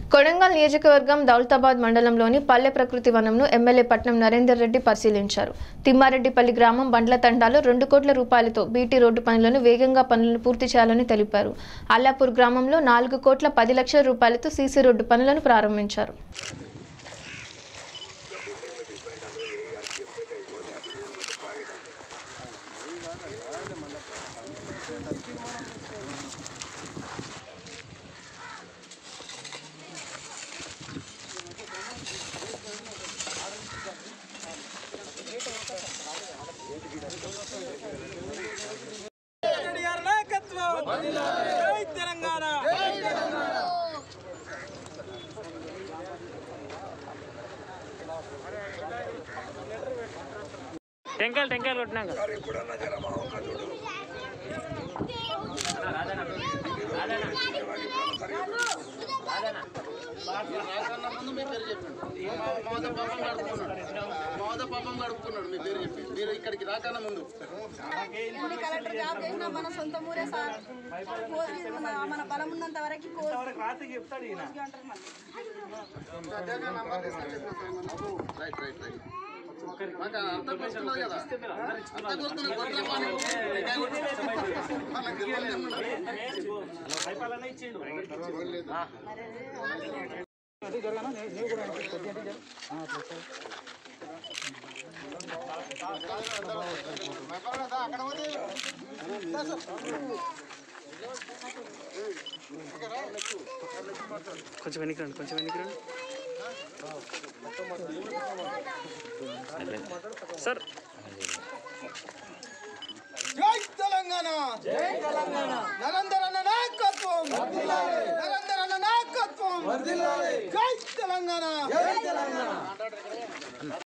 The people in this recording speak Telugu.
కొడంగల్ నియోజకవర్గం దౌలతాబాద్ మండలంలోని పల్లె ప్రకృతి వనంను ఎమ్మెల్యే పట్నం నరేందర్ రెడ్డి పరిశీలించారు తిమ్మారెడ్డిపల్లి గ్రామం బండ్ల తండాలో రెండు కోట్ల రూపాయలతో బీటీ రోడ్డు పనులను వేగంగా పనులను పూర్తి చేయాలని తెలిపారు అల్లాపూర్ గ్రామంలో నాలుగు కోట్ల పది లక్షల రూపాయలతో సీసీ రోడ్డు పనులను ప్రారంభించారు కేటీఆర్ నాయకత్వం జై తెలంగాణ టెంకాయలు టెంకాయలు కొట్టినాక రాకన్నా ముందు మీ పేరు చెప్పండి మమత పాపం గడుపుకున్నాడు మమత పాపం గడుపుకున్నాడు మీ పేరు చెప్పి మీరు ఇక్కడికి రాకన్నా ముందు ఎన్ని కలెక్టర్ జాబ్ చేసినా మన సొంత ఊరే సార్ కోసి మన మన బలం ఉన్నంత వరకు కోసి అంటారు మళ్ళీ రైట్ రైట్ రైట్ మాకు అర్థం వస్తున్నది కదా అర్థం వస్తున్నది గొర్రెల పని. వాళ్ళకి తెలియదు. కొంచెం వెనక్కి రండి కొంచెం వెనక్కి రండి సార్ జై తెలంగాణ జై తెలంగాణ నరేందర్ అన్న నాయకత్వం నరేందర్ అన్న నాయకత్వం జై తెలంగాణ జై తెలంగాణ